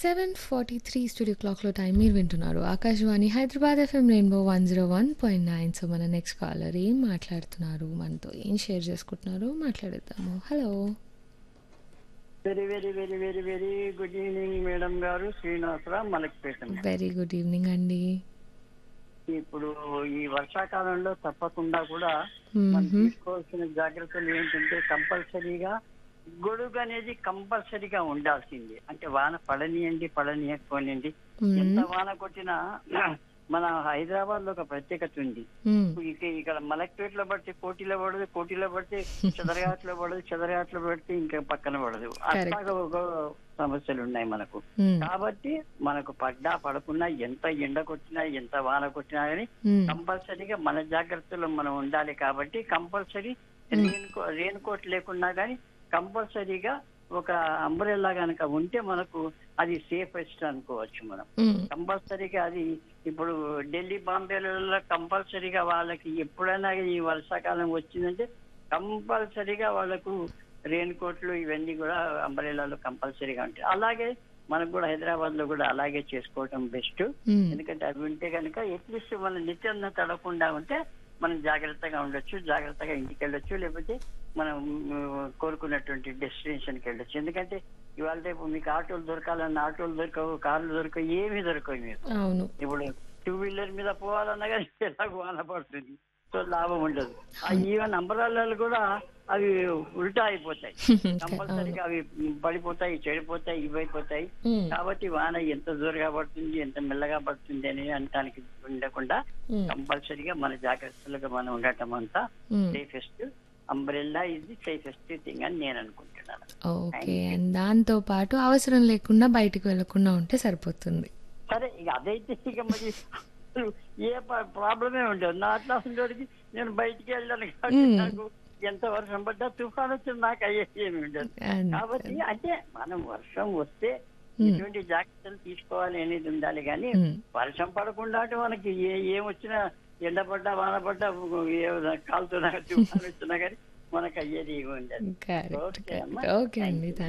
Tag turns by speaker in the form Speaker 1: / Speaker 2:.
Speaker 1: Seven forty three studio క్లాక్లో time మీరు వింటున్నారు Akashvani Hyderabad FM rainbow one zero one point nine so మన next caller ఏం మాట్లాడుతున్నారు మనతో ఏం షేర్ చేసుకుంటున్నారు మాట్లాడేద్దాము hello
Speaker 2: very very very very very good evening madam గారు Srinivasarao Malakpet
Speaker 1: very good evening అండి
Speaker 2: ఇప్పుడు ఈ వర్షాకాలంలో తప్పకుండా కూడా మనం
Speaker 1: మ్మ్హ.
Speaker 2: తీసుకోవాల్సిన జాగ్రత్తలు ఏంటంటే కంపల్సరీగా గొడుగు అనేది కంపల్సరీగా ఉండాల్సింది అంటే వాన పడనియండి పడనీయకపోనియండి
Speaker 1: మ్మ్.
Speaker 2: ఎంత వాన కొట్టినా మన హైదరాబాద్ లో ఒక ప్రత్యేకత ఉంది
Speaker 1: మ్మ్.
Speaker 2: ఇక ఇక్కడ మలక్పేట్ లో పడితే కోటిలో పడదు కోటిలో పడితే చదరఘాట్లో పడదు చదరఘాట్లో పడితే ఇంకా పక్కన పడదు అట్లాగా ఒక సమస్యలు ఉన్నాయి మనకు
Speaker 1: మ్మ్.
Speaker 2: కాబట్టి మనకు పడ్డా పడకున్నా ఎంత ఎండ కొట్టినా ఎంత వాన కొట్టినా కానీ
Speaker 1: మ్మ్.
Speaker 2: కంపల్సరీగా మన జాగ్రత్తలో మనం ఉండాలి కాబట్టి compulsory rain co rain coat లేకున్నా కానీ కంపల్సరీగా ఒక అంబ్రెల్లా కనుక ఉంటే మనకు అది సేఫెస్ట్ అనుకోవచ్చు మనం
Speaker 1: మ్మ్.
Speaker 2: కంపల్సరీగా అది ఇప్పుడు ఢిల్లీ బాంబేలలో కంపల్సరీగా వాళ్ళకి ఎప్పుడైనా ఈ వర్షాకాలం వచ్చిందంటే కంపల్సరీగా వాళ్ళకు రెయిన్ కోట్లు ఇవన్నీ కూడా అంబ్రెల్లాలు కంపల్సరీగా ఉంటాయి అలాగే మనకు కూడా హైదరాబాద్ లో కూడా అలాగే చేసుకోవటం బెస్ట్
Speaker 1: మ్మ్.
Speaker 2: ఎందుకంటే అవి ఉంటే కనుక అట్లీస్ట్ మనం నిత్యం తడవకుండా ఉంటే మనం జాగ్రత్తగా ఉండొచ్చు జాగ్రత్తగా ఇంటికి వెళ్ళొచ్చు లేకపోతే మనం మ్, కోరుకున్నటువంటి డెస్టినేషన్ కి వెళ్ళొచ్చు ఎందుకంటే ఇవాళ రేపు మీకు ఆటోలు దొరకాలన్న ఆటోలు దొరకవు కార్లు దొరకవు ఏమీ దొరకవు మీకు
Speaker 1: అవును
Speaker 2: ఇప్పుడు టూ వీలర్ మీద పోవాలన్నా కానీ ఎలాగో వాన పడుతుంది సో లాభం ఉండదు ఆ ఈవెన్ అంబరాలు కూడా అవి ఉల్టా అయిపోతాయి కంపల్సరీగా అవి పడిపోతాయి చెడిపోతాయి ఇవైపోతాయి
Speaker 1: మ్మ్.
Speaker 2: కాబట్టి వాన ఎంత జోరుగా పడుతుంది ఎంత మెల్లగా పడుతుంది అని అనటానికి ఉండకుండా
Speaker 1: మ్మ్.
Speaker 2: కంపల్సరీగా మన జాగ్రత్తలుగా మనం ఉండటం అంతా
Speaker 1: hmm.
Speaker 2: Safest umbrella is the safest thing అని నేను అనుకుంటున్నాను
Speaker 1: ఓకే అండ్ దాంతో పాటు అవసరం లేకుండా బయటికి వెళ్ళకుండా ఉంటే సరిపోతుంది
Speaker 2: సరే ఇక అదైతే ఇక మరి ఏ ప్రాబ్లమే ఉండదు నా అట్లా ఉండేవాడికి నేను బయటికి వెళ్ళాను కాబట్టి
Speaker 1: మ్మ్.
Speaker 2: నాకు ఎంత వర్షం పడ్డా తుఫాన్ వచ్చిన నాకు అయ్యేది ఏమి ఉండదు
Speaker 1: అంతే.
Speaker 2: కాబట్టి అంటే మనం వర్షం వస్తే ఎటువంటి జాగ్రత్తలు తీసుకోవాలి అనేది ఉండాలి కానీ
Speaker 1: మ్మ్.
Speaker 2: వర్షం పడకుండా అంటే మనకి ఏ ఏమొచ్చినా ఎండ పడ్డా వాన పడ్డా ఏ కాలుతున్నా తుఫాన్ వచ్చినా కానీ మనకు అయ్యేది ఏమి ఉండదు
Speaker 1: కరెక్ట్
Speaker 2: ఓకే అమ్మా.
Speaker 1: కరెక్ట్ ఓకే
Speaker 2: Thank
Speaker 1: అండి
Speaker 2: you.